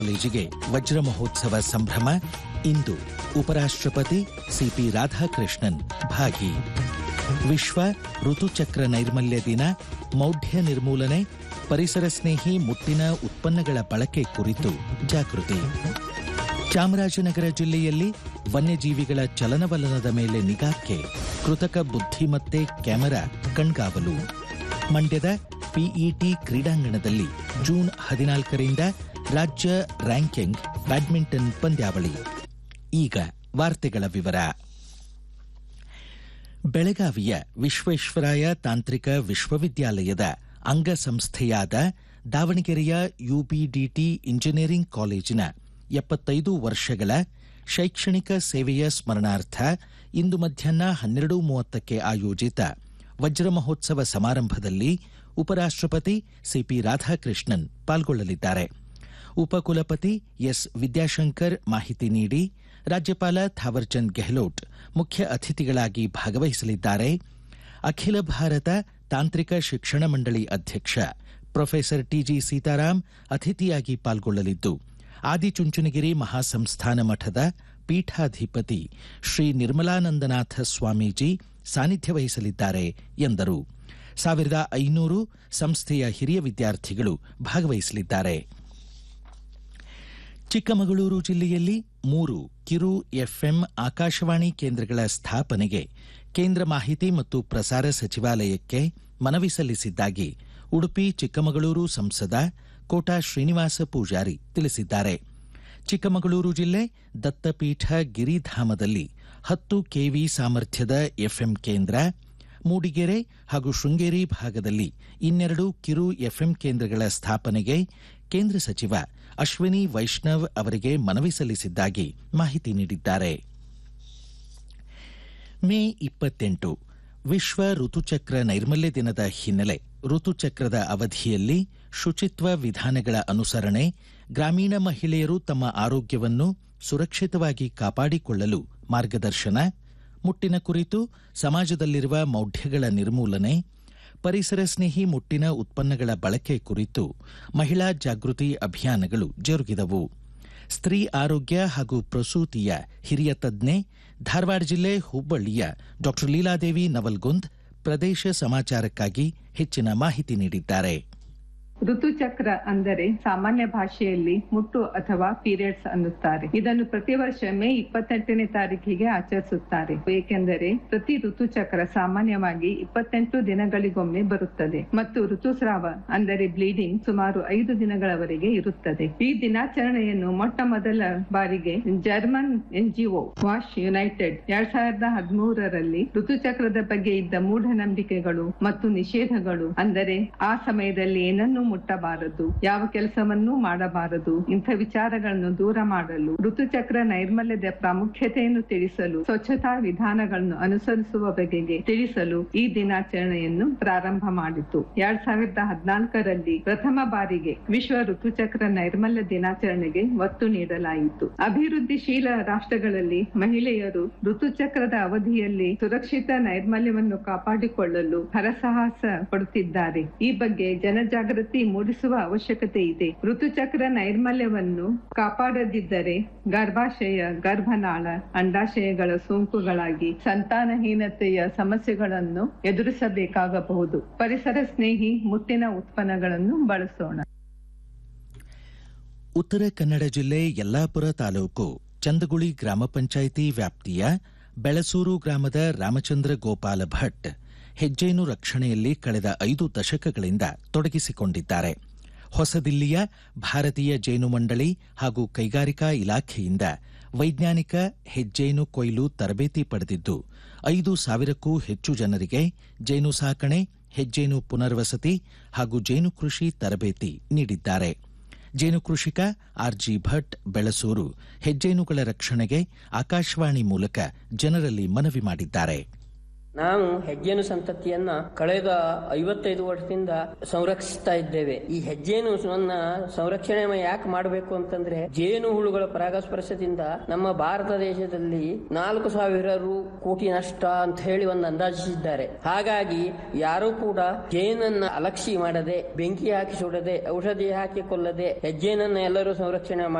ಕಾಲೇಜಿಗೆ ವಜ್ರ ಮಹೋತ್ಸವ ಸಂಭ್ರಮ ಇಂದು ಉಪರಾಷ್ಟ್ರಪತಿ ಸಿಪಿ ರಾಧಾಕೃಷ್ಣನ್ ಭಾಗಿ ವಿಶ್ವ ಋತುಚಕ್ರ ನೈರ್ಮಲ್ಯ ದಿನ ಮೌಢ್ಯ ನಿರ್ಮೂಲನೆ ಪರಿಸರ ಸ್ನೇಹಿ ಮುಟ್ಟಿನ ಉತ್ಪನ್ನಗಳ ಬಳಕೆ ಕುರಿತು ಜಾಗೃತಿ ಚಾಮರಾಜನಗರ ಜಿಲ್ಲೆಯಲ್ಲಿ ವನ್ಯಜೀವಿಗಳ ಚಲನವಲನದ ಮೇಲೆ ನಿಗಾಕ್ಕೆ ಕೃತಕ ಬುದ್ಧಿಮತ್ತೆ ಕ್ಯಾಮೆರಾ ಕಣ್ಗಾವಲು ಮಂಡ್ಯದ ಪಿಇಟಿ ಕ್ರೀಡಾಂಗಣದಲ್ಲಿ ಜೂನ್ ಹದಿನಾಲ್ಕರಿಂದ ರಾಜ್ಯ ರ್ಯಾಂಕಿಂಗ್ ಬ್ಯಾಡ್ಮಿಂಟನ್ ಪಂದ್ಯಾವಳಿ ಈಗ ವಾರ್ತೆಗಳ ವಿವರ ಬೆಳಗಾವಿಯ ವಿಶ್ವೇಶ್ವರಾಯ ತಾಂತ್ರಿಕ ವಿಶ್ವವಿದ್ಯಾಲಯದ ಅಂಗಸಂಸ್ಥೆಯಾದ ದಾವಣಗೆರೆಯ ಯುಬಿಡಿಟಿ ಇಂಜಿನಿಯರಿಂಗ್ ಕಾಲೇಜಿನ ಎಪ್ಪತ್ತೈದು ವರ್ಷಗಳ ಶೈಕ್ಷಣಿಕ ಸೇವೆಯ ಸ್ಮರಣಾರ್ಥ ಇಂದು ಮಧ್ಯಾಹ್ನ ಹನ್ನೆರಡು ಮೂವತ್ತಕ್ಕೆ ಆಯೋಜಿತ ವಜ್ರ ಮಹೋತ್ಸವ ಸಮಾರಂಭದಲ್ಲಿ ಉಪರಾಷ್ಟ್ರಪತಿ ಸಿಪಿ ರಾಧಾಕೃಷ್ಣನ್ ಪಾಲ್ಗೊಳ್ಳಲಿದ್ದಾರೆ ಉಪಕುಲಪತಿ ಎಸ್ ವಿದ್ಯಾಶಂಕರ್ ಮಾಹಿತಿ ನೀಡಿ ರಾಜ್ಯಪಾಲ ಥಾವರ್ಚಂದ್ ಗೆಹ್ಲೋಟ್ ಮುಖ್ಯ ಅತಿಥಿಗಳಾಗಿ ಭಾಗವಹಿಸಲಿದ್ದಾರೆ ಅಖಿಲ ಭಾರತ ತಾಂತ್ರಿಕ ಶಿಕ್ಷಣ ಮಂಡಳಿ ಅಧ್ಯಕ್ಷ ಪ್ರೊಫೆಸರ್ ಟಿಜಿ ಸೀತಾರಾಂ ಅತಿಥಿಯಾಗಿ ಪಾಲ್ಗೊಳ್ಳಲಿದ್ದು ಆದಿಚುಂಚನಗಿರಿ ಮಹಾಸಂಸ್ಥಾನ ಮಠದ ಪೀಠಾಧಿಪತಿ ಶ್ರೀ ನಿರ್ಮಲಾನಂದನಾಥ ಸ್ವಾಮೀಜಿ ಸಾನ್ನಿಧ್ಯ ವಹಿಸಲಿದ್ದಾರೆ ಎಂದರು ಸಾವಿರದ ಐನೂರು ಸಂಸ್ಥೆಯ ಹಿರಿಯ ವಿದ್ಯಾರ್ಥಿಗಳು ಭಾಗವಹಿಸಲಿದ್ದಾರೆ ಚಿಕ್ಕಮಗಳೂರು ಜಿಲ್ಲೆಯಲ್ಲಿ ಮೂರು ಕಿರು ಎಫ್ಎಂ ಆಕಾಶವಾಣಿ ಕೇಂದ್ರಗಳ ಸ್ಥಾಪನೆಗೆ ಕೇಂದ್ರ ಮಾಹಿತಿ ಮತ್ತು ಪ್ರಸಾರ ಸಚಿವಾಲಯಕ್ಕೆ ಮನವಿ ಸಲ್ಲಿಸಿದ್ದಾಗಿ ಉಡುಪಿ ಚಿಕ್ಕಮಗಳೂರು ಸಂಸದ ಕೋಟಾ ಶ್ರೀನಿವಾಸ ಪೂಜಾರಿ ತಿಳಿಸಿದ್ದಾರೆ ಚಿಕ್ಕಮಗಳೂರು ಜಿಲ್ಲೆ ದತ್ತಪೀಠ ಗಿರಿಧಾಮದಲ್ಲಿ ಹತ್ತು ಕೆವಿ ಸಾಮರ್ಥ್ಯದ ಎಫ್ಎಂ ಕೇಂದ್ರ ಮೂಡಿಗೆರೆ ಹಾಗೂ ಶೃಂಗೇರಿ ಭಾಗದಲ್ಲಿ ಇನ್ನೆರಡು ಕಿರು ಎಫ್ಎಂ ಕೇಂದ್ರಗಳ ಸ್ಥಾಪನೆಗೆ ಕೇಂದ್ರ ಸಚಿವ ಅಶ್ವಿನಿ ವೈಷ್ಣವ್ ಅವರಿಗೆ ಮನವಿ ಸಲ್ಲಿಸಿದ್ದಾಗಿ ಮಾಹಿತಿ ನೀಡಿದ್ದಾರೆ ಮೇ ಇಪ್ಪತ್ತೆಂಟು ವಿಶ್ವ ಋತುಚಕ್ರ ನೈರ್ಮಲ್ಯ ದಿನದ ಹಿನ್ನೆಲೆ ಋತುಚಕ್ರದ ಅವಧಿಯಲ್ಲಿ ಶುಚಿತ್ವ ವಿಧಾನಗಳ ಅನುಸರಣೆ ಗ್ರಾಮೀಣ ಮಹಿಳೆಯರು ತಮ್ಮ ಆರೋಗ್ಯವನ್ನು ಸುರಕ್ಷಿತವಾಗಿ ಕಾಪಾಡಿಕೊಳ್ಳಲು ಮಾರ್ಗದರ್ಶನ ಮುಟ್ಟಿನ ಕುರಿತು ಸಮಾಜದಲ್ಲಿರುವ ಮೌಢ್ಯಗಳ ನಿರ್ಮೂಲನೆ ಪರಿಸರ ಸ್ನೇಹಿ ಮುಟ್ಟಿನ ಉತ್ಪನ್ನಗಳ ಬಳಕೆ ಕುರಿತು ಮಹಿಳಾ ಜಾಗೃತಿ ಅಭಿಯಾನಗಳು ಜರುಗಿದವು ಸ್ತ್ರೀ ಆರೋಗ್ಯ ಹಾಗೂ ಪ್ರಸೂತಿಯ ಹಿರಿಯ ತಜ್ಞೆ ಧಾರವಾಡ ಜಿಲ್ಲೆ ಹುಬ್ಬಳ್ಳಿಯ ಡಾ ಲೀಲಾದೇವಿ ನವಲ್ಗುಂದ್ ಪ್ರದೇಶ ಸಮಾಚಾರಕ್ಕಾಗಿ ಹೆಚ್ಚಿನ ಮಾಹಿತಿ ನೀಡಿದ್ದಾರೆ ಋತುಚಕ್ರ ಅಂದರೆ ಸಾಮಾನ್ಯ ಭಾಷೆಯಲ್ಲಿ ಮುಟ್ಟು ಅಥವಾ ಪೀರಿಯಡ್ಸ್ ಅನ್ನುತ್ತಾರೆ ಇದನ್ನು ಪ್ರತಿ ವರ್ಷ ಮೇ ಇಪ್ಪತ್ತೆಂಟನೇ ತಾರೀಕಿಗೆ ಆಚರಿಸುತ್ತಾರೆ ಏಕೆಂದರೆ ಪ್ರತಿ ಋತುಚಕ್ರ ಸಾಮಾನ್ಯವಾಗಿ ಇಪ್ಪತ್ತೆಂಟು ದಿನಗಳಿಗೊಮ್ಮೆ ಬರುತ್ತದೆ ಮತ್ತು ಋತುಸ್ರಾವ ಅಂದರೆ ಬ್ಲೀಡಿಂಗ್ ಸುಮಾರು ಐದು ದಿನಗಳವರೆಗೆ ಇರುತ್ತದೆ ಈ ದಿನಾಚರಣೆಯನ್ನು ಮೊಟ್ಟ ಮೊದಲ ಬಾರಿಗೆ ಜರ್ಮನ್ ಎನ್ಜಿಒ ವಾಶ್ ಯುನೈಟೆಡ್ ಎರಡ್ ಸಾವಿರದ ಹದಿಮೂರರಲ್ಲಿ ಋತುಚಕ್ರದ ಬಗ್ಗೆ ಇದ್ದ ಮೂಢನಂಬಿಕೆಗಳು ಮತ್ತು ನಿಷೇಧಗಳು ಅಂದರೆ ಆ ಸಮಯದಲ್ಲಿ ಏನನ್ನು ಮುಟ್ಟಬಾರದು ಯಾವ ಕೆಲಸವನ್ನೂ ಮಾಡಬಾರದು ಇಂಥ ವಿಚಾರಗಳನ್ನು ದೂರ ಮಾಡಲು ಋತುಚಕ್ರ ನೈರ್ಮಲ್ಯದ ಪ್ರಾಮುಖ್ಯತೆಯನ್ನು ತಿಳಿಸಲು ಸ್ವಚ್ಛತಾ ವಿಧಾನಗಳನ್ನು ಅನುಸರಿಸುವ ಬಗೆಗೆ ತಿಳಿಸಲು ಈ ದಿನಾಚರಣೆಯನ್ನು ಪ್ರಾರಂಭ ಮಾಡಿತು ಎರಡ್ ಸಾವಿರದ ಹದಿನಾಲ್ಕರಲ್ಲಿ ಪ್ರಥಮ ಬಾರಿಗೆ ವಿಶ್ವ ಋತುಚಕ್ರ ನೈರ್ಮಲ್ಯ ದಿನಾಚರಣೆಗೆ ಒತ್ತು ನೀಡಲಾಯಿತು ಅಭಿವೃದ್ಧಿಶೀಲ ರಾಷ್ಟ್ರಗಳಲ್ಲಿ ಮಹಿಳೆಯರು ಋತುಚಕ್ರದ ಅವಧಿಯಲ್ಲಿ ಸುರಕ್ಷಿತ ನೈರ್ಮಲ್ಯವನ್ನು ಕಾಪಾಡಿಕೊಳ್ಳಲು ಹರಸಾಹಸ ಪಡುತ್ತಿದ್ದಾರೆ ಈ ಬಗ್ಗೆ ಜನಜಾಗೃತಿ ಮೂಡಿಸುವ ಅವಶ್ಯಕತೆ ಇದೆ ಋತುಚಕ್ರ ನೈರ್ಮಲ್ಯವನ್ನು ಕಾಪಾಡದಿದ್ದರೆ ಗರ್ಭಾಶಯ ಗರ್ಭನಾಳ ಅಂಡಾಶಯಗಳ ಸೋಂಕುಗಳಾಗಿ ಸಂತಾನಹೀನತೆಯ ಸಮಸ್ಯೆಗಳನ್ನು ಎದುರಿಸಬೇಕಾಗಬಹುದು ಪರಿಸರ ಸ್ನೇಹಿ ಮುಟ್ಟಿನ ಉತ್ಪನ್ನಗಳನ್ನು ಬಳಸೋಣ ಉತ್ತರ ಕನ್ನಡ ಜಿಲ್ಲೆ ಯಲ್ಲಾಪುರ ತಾಲೂಕು ಚಂದಗುಳಿ ಗ್ರಾಮ ಪಂಚಾಯಿತಿ ವ್ಯಾಪ್ತಿಯ ಬೆಳಸೂರು ಗ್ರಾಮದ ರಾಮಚಂದ್ರ ಗೋಪಾಲ ಭಟ್ ಹೆಜ್ಜೇನು ರಕ್ಷಣೆಯಲ್ಲಿ ಕಳೆದ ಐದು ದಶಕಗಳಿಂದ ತೊಡಗಿಸಿಕೊಂಡಿದ್ದಾರೆ ಹೊಸದಿಲ್ಲಿಯ ಭಾರತೀಯ ಜೇನು ಮಂಡಳಿ ಹಾಗೂ ಕೈಗಾರಿಕಾ ಇಲಾಖೆಯಿಂದ ವೈಜ್ಞಾನಿಕ ಹೆಜ್ಜೇನು ಕೊಯ್ಲು ತರಬೇತಿ ಪಡೆದಿದ್ದು ಐದು ಸಾವಿರಕ್ಕೂ ಹೆಚ್ಚು ಜನರಿಗೆ ಜೇನು ಸಾಕಣೆ ಹೆಜ್ಜೇನು ಪುನರ್ವಸತಿ ಹಾಗೂ ಜೇನು ಕೃಷಿ ತರಬೇತಿ ನೀಡಿದ್ದಾರೆ ಜೇನು ಕೃಷಿಕ ಆರ್ಜಿ ಭಟ್ ಬೆಳಸೂರು ಹೆಜ್ಜೇನುಗಳ ರಕ್ಷಣೆಗೆ ಆಕಾಶವಾಣಿ ಮೂಲಕ ಜನರಲ್ಲಿ ಮನವಿ ಮಾಡಿದ್ದಾರೆ ನಾವು ಹೆಜ್ಜೇನು ಸಂತತಿಯನ್ನ ಕಳೆದ ಐವತ್ತೈದು ವರ್ಷದಿಂದ ಸಂರಕ್ಷಿಸ್ತಾ ಇದ್ದೇವೆ ಈ ಹೆಜ್ಜೇನು ನನ್ನ ಸಂರಕ್ಷಣೆ ಯಾಕೆ ಮಾಡಬೇಕು ಅಂತಂದ್ರೆ ಜೇನು ಹುಳುಗಳ ಪರಾಗಸ್ಪರ್ಶದಿಂದ ನಮ್ಮ ಭಾರತ ದೇಶದಲ್ಲಿ ನಾಲ್ಕು ಸಾವಿರ ರು ಕೋಟಿ ನಷ್ಟ ಅಂತ ಹೇಳಿ ಒಂದು ಅಂದಾಜಿಸಿದ್ದಾರೆ ಹಾಗಾಗಿ ಯಾರೂ ಕೂಡ ಜೇನನ್ನ ಅಲಕ್ಷಿ ಮಾಡದೆ ಬೆಂಕಿ ಹಾಕಿ ಸುಡದೆ ಔಷಧಿ ಹಾಕಿ ಕೊಲ್ಲದೆ ಹೆಜ್ಜೇನನ್ನ ಎಲ್ಲರೂ ಸಂರಕ್ಷಣೆ